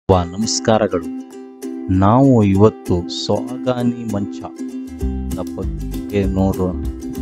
ವಾ ನಮಸ್ಕಾರಗಳು ನಾವು ಇವತ್ತು ಸ್ವಾಗಾನಿ ಮಂಚ ದ ಬಗ್ಗೆ ನೋಡೋಣ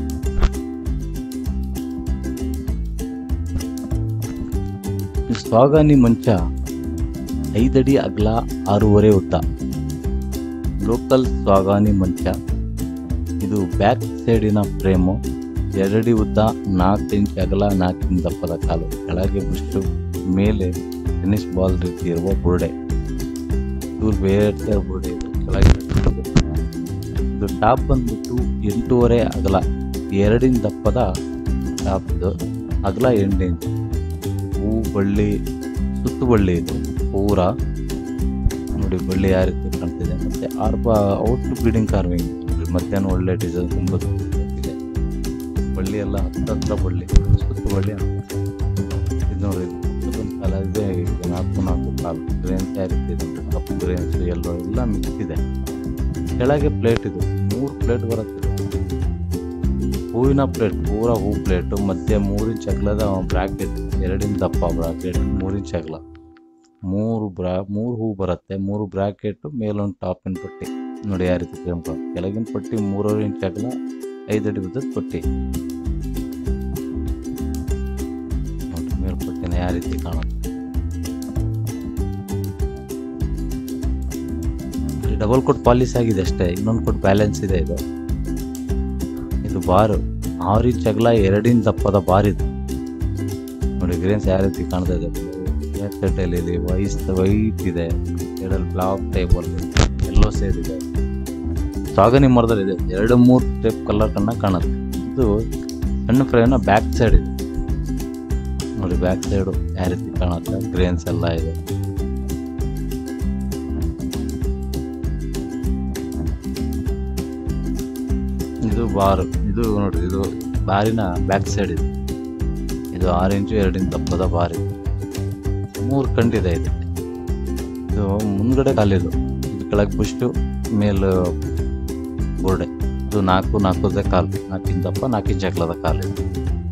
ಈ ಸ್ವಾಗಾನಿ ಮಂಚ ಐದಡಿ ಅಗಲ ಆರೂವರೆ ಉದ್ದ ಲೋಕಲ್ ಸ್ವಾಗಾನಿ ಮಂಚ ಇದು ಬ್ಯಾಕ್ ಸೈಡಿನ ಫ್ರೇಮು ಎರಡಡಿ ಉದ್ದ ನಾಲ್ಕು ಇಂಚ್ ಅಗಲ ನಾಲ್ಕು ಇಂಚ್ ದಪ್ಪದ ಕಾಲು ಕೆಳಗೆ ಬುಷ್ಟು ಮೇಲೆ ಟೆನ್ನಿಸ್ ಬಾಲ್ ರೀತಿ ಇರುವ ಬುರುಡೆ ಇವ್ರು ಬೇರೆ ಬುರುಡೆ ಇದು ಕೆಳಗೆ ಇದು ಟಾಪ್ ಬಂದ್ಬಿಟ್ಟು ಎಂಟೂವರೆ ಅಗಲ ಎರಡಿನ ದಪ್ಪದ ಟಾಪ್ ಇದು ಅಗಲ ಎಂಟು ಇಂಚ್ ಹೂ ಬಳ್ಳಿ ಸುತ್ತು ಬಳ್ಳಿ ಇದು ಪೂರ ನೋಡಿ ಬಳ್ಳಿ ಯಾವ ರೀತಿ ಕಾಣ್ತಿದೆ ಮತ್ತೆ ಆರ್ಬ ಔಟ್ ಬ್ರೀಡಿಂಗ್ ಕಾರ್ವಿಂಗ್ ಮಧ್ಯಾಹ್ನ ಒಳ್ಳೆ ಡಿಸೈನ್ ತುಂಬ ಇದೆ ಬಳ್ಳಿ ಎಲ್ಲ ಹತ್ರ ಹತ್ರ ಬಳ್ಳಿ ಸುತ್ತು ಬಳ್ಳಿ ಇದು ನೋಡಿ ಇದೊಂದು ಕಾಲ ಇದೆ ಈಗ ನಾಲ್ಕು ನಾಲ್ಕು ಕಾಲು ಗ್ರೇನ್ಸ್ ಯಾವ ರೀತಿ ಇದೆ ಕಪ್ಪು ಗ್ರೇನ್ಸ್ ಎಲ್ಲೋ ಎಲ್ಲ ಮಿಕ್ಸ್ ಇದೆ ಕೆಳಗೆ ಪ್ಲೇಟ್ ಇದು ಮೂರು ಪ್ಲೇಟ್ ಬರುತ್ತೆ ಇದು. ಹೂವಿನ ಪ್ಲೇಟ್ ಪೂರ ಹೂ ಪ್ಲೇಟು ಮಧ್ಯೆ ಮೂರು ಇಂಚ್ ಅಗಲದ ಬ್ರಾಕೆಟ್ ಎರಡಿಂದ ದಪ್ಪ ಬ್ರಾಕೆಟ್ ಮೂರು ಇಂಚ್ ಅಗಲ ಮೂರು ಬ್ರಾ ಮೂರು ಹೂ ಬರುತ್ತೆ ಮೂರು ಬ್ರಾಕೆಟ್ ಮೇಲೊಂದು ಟಾಪಿನ ಪಟ್ಟಿ ನೋಡಿ ಯಾವ ರೀತಿ ಫ್ರೇಮ್ ಕೆಳಗಿನ ಪಟ್ಟಿ ಮೂರುವರೆ ಇಂಚ್ ಅಗಲ ಐದು ಅಡಿ ಉದ್ದದ ಪಟ್ಟಿ ನೋಡಿ ಮೇಲ್ಪಟ್ಟಿನ ಯಾವ ರೀತಿ ಕಾಣುತ್ತೆ ಡಬಲ್ ಕೋಟ್ ಪಾಲಿಸ್ ಆಗಿದೆ ಅಷ್ಟೇ ಇನ್ನೊಂದು ಕೋಟ್ ಬ್ಯಾಲೆನ್ಸ್ ಇದೆ ಇದು ಇದು ಬಾರು ಆರು ಇಂಚ್ ಅಗಲ ಎರಡಿನ ದಪ್ಪದ ಬಾರ್ ಇದು ನೋಡಿ ಗ್ರೇನ್ಸ್ ಯಾವ ರೀತಿ ಕಾಣ್ತಾ ಇದೆ ಟೈಲ್ ಇದೆ ವೈಸ್ ವೈಟ್ ಇದೆ ಎರಡಲ್ಲಿ ಬ್ಲಾಕ್ ಟೈಬಲ್ ಎಲ್ಲೋ ಸೇರ್ ಇದೆ ಸಾಗನಿ ಮರದಲ್ಲಿ ಇದೆ ಎರಡು ಮೂರು ಟೈಪ್ ಕಲರ್ ಕಣ್ಣ ಕಾಣುತ್ತೆ ಇದು ಸಣ್ಣ ಫ್ರೇಮ್ನ ಬ್ಯಾಕ್ ಸೈಡ್ ಇದೆ ನೋಡಿ ಬ್ಯಾಕ್ ಸೈಡು ಯಾವ ರೀತಿ ಕಾಣುತ್ತೆ ಗ್ರೇನ್ಸ್ ಎಲ್ಲ ಇದೆ ಇದು ಬಾರ್ ಇದು ನೋಡ್ರಿ ಇದು ಬಾರಿನ ಬ್ಯಾಕ್ ಸೈಡ್ ಇದೆ ಇದು ಆರು ಇಂಚು ಎರಡು ಇಂಚು ದಪ್ಪದ ಬಾರ್ ಇದೆ ಮೂರು ಕಂಡಿದೆ ಇದು ಇದು ಮುಂದ್ಗಡೆ ಕಾಲಿದು ಇದು ಕೆಳಗೆ ಬುಷ್ಟು ಮೇಲು ಬೋರ್ಡೆ ಇದು ನಾಲ್ಕು ನಾಲ್ಕುದೇ ಕಾಲು ನಾಲ್ಕು ಇಂಚ್ ದಪ್ಪ ನಾಲ್ಕು ಇಂಚ್ ಅಗಲದ ಕಾಲು ಇದು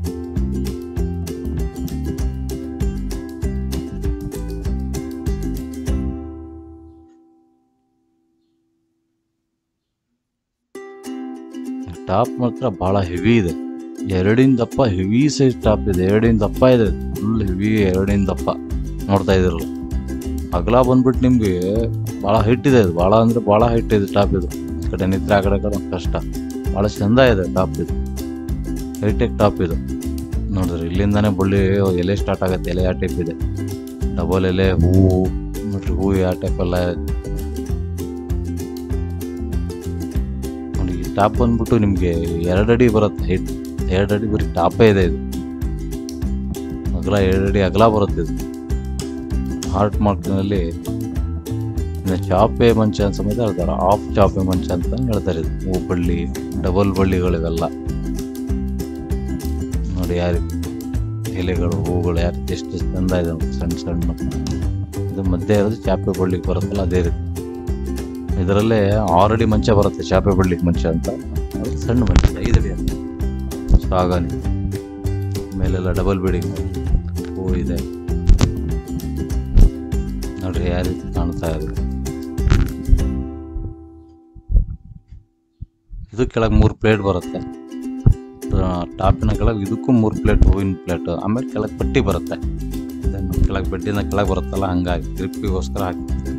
ಟಾಪ್ ಮಾತ್ರ ಬಹಳ ಹೆವಿ ಇದೆ ಎರಡಿನ ದಪ್ಪ ಹೆವಿ ಸೈಜ್ ಟಾಪ್ ಇದೆ ಎರಡಿನ ದಪ್ಪ ಇದೆ ಫುಲ್ ಹೆವಿ ಎರಡಿನ ದಪ್ಪ ನೋಡ್ತಾ ಇದಿರಲ್ಲ ಅಗಲ ಬಂದ್ಬಿಟ್ಟು ನಿಮ್ಗೆ ಭಾಳ ಹೈಟ್ ಇದೆ ಇದು ಭಾಳ ಅಂದ್ರೆ ಭಾಳ ಹೈಟ್ ಇದೆ ಟಾಪ್ ಇದು ಈ ಕಡೆ ನಿದ್ರೆ ಆ ಕಡೆ ಕಡೆ ಒಂದ್ ಕಷ್ಟ ಭಾಳ ಚಂದ ಇದೆ ಟಾಪ್ ಇದು ಹೈಟೆಕ್ ಟಾಪ್ ಇದು ನೋಡಿದ್ರಿ ಇಲ್ಲಿಂದಾನೇ ಬಳ್ಳಿ ಎಲೆ ಸ್ಟಾರ್ಟ್ ಆಗುತ್ತೆ ಎಲೆ ಯಾವ ಟೈಪ್ ಇದೆ ಡಬಲ್ ಎಲೆ ಹೂವು ನೋಡ್ರಿ ಹೂವು ಯಾವ ಟೈಪ್ ಎಲ್ಲ ಇದೆ ನೋಡಿ ಈ ಟಾಪ್ ಬಂದ್ಬಿಟ್ಟು ನಿಮಗೆ ಎರಡು ಅಡಿ ಬರುತ್ತೆ ಹೈಟ್ ಎರಡು ಅಡಿ ಬರೀ ಟಾಪೇ ಇದೆ ಇದು ಅಗಲ ಎರಡು ಅಡಿ ಅಗಲ ಬರುತ್ತೆ ಇದು ಹಾರ್ಟ್ ಮಾರ್ಕ್ನಲ್ಲಿ ಚಾಪೆ ಮಂಚ ಅಂತ ಸಮೇತ ಹೇಳ್ತಾರೆ ಆಫ್ ಚಾಪೆ ಮಂಚ ಅಂತ ಹೇಳ್ತಾರೆ ಇದು ಹೂ ಬಳ್ಳಿ ಡಬಲ್ ಬಳ್ಳಿಗಳಿವೆಲ್ಲ ನೋಡಿ ಯಾವ ರೀತಿ ಎಲೆಗಳು ಹೂಗಳು ಯಾವ ರೀತಿ ಎಷ್ಟು ಚಂದ ಇದೆ ನೋಡಿ, ಸಣ್ಣ ಸಣ್ಣ ಇದು ಮಧ್ಯೆ ಇರೋದು ಚಾಪೆ ಬಳ್ಳಿಗೆ ಬರುತ್ತಲ್ಲ ಅದೇ ರೀತಿ ಇದರಲ್ಲೇ ಆಲ್ರೆಡಿ ಮಂಚ ಬರುತ್ತೆ ಚಾಪೆ ಬಳ್ಳಿಗೆ ಮಂಚ ಅಂತ ಅದು ಸಣ್ಣ ಮಂಚ ಐದಡಿ ಅಂತ ಸಾಗಾನಿ ಮೇಲೆಲ್ಲ ಡಬಲ್ ಬಿಲ್ಡಿಂಗ್ ಹೂ ಇದೆ ನೋಡ್ರಿ ಯಾವ ರೀತಿ ಕಾಣ್ತಾ ಇದೆ ಇದು ಕೆಳಗೆ ಮೂರು ಪ್ಲೇಟ್ ಬರುತ್ತೆ ಟಾಪಿನ ಕೆಳಗೆ ಇದಕ್ಕೂ ಮೂರು ಪ್ಲೇಟ್ ಹೂವಿನ ಪ್ಲೇಟ್ ಆಮೇಲೆ ಕೆಳಗೆ ಪಟ್ಟಿ ಬರುತ್ತೆ ಇದನ್ನು ಕೆಳಗೆ ಬೆಡ್ಡಿಂದ ಕೆಳಗೆ ಬರುತ್ತಲ್ಲ ಹಂಗಾಗಿ ಗ್ರಿಪ್ಪಿಗೋಸ್ಕರ ಹಾಕ್ತೀವಿ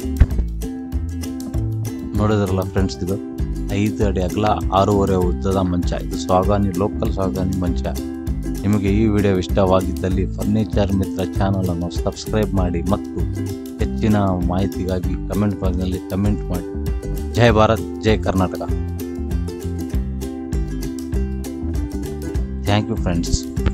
ನೋಡಿದ್ರಲ್ಲ ಫ್ರೆಂಡ್ಸ್ ಇದು ಐದು ಅಡಿ ಅಗಲ ಆರೂವರೆ ಉದ್ದದ ಮಂಚ ಇದು ಸ್ವಾಗಾನಿ ಲೋಕಲ್ ಸ್ವಾಗಾನಿ ಮಂಚ ನಿಮಗೆ ಈ ವಿಡಿಯೋ ಇಷ್ಟವಾಗಿದ್ದಲ್ಲಿ ಫರ್ನಿಚರ್ ಮಿತ್ರ ಚಾನಲನ್ನು ಸಬ್ಸ್ಕ್ರೈಬ್ ಮಾಡಿ ಮತ್ತು ಹೆಚ್ಚಿನ ಮಾಹಿತಿಗಾಗಿ ಕಮೆಂಟ್ ಬಾಕ್ಸ್ನಲ್ಲಿ ಕಮೆಂಟ್ ಮಾಡಿ ಜೈ ಭಾರತ್ ಜೈ ಕರ್ನಾಟಕ ಥ್ಯಾಂಕ್ ಯು ಫ್ರೆಂಡ್ಸ್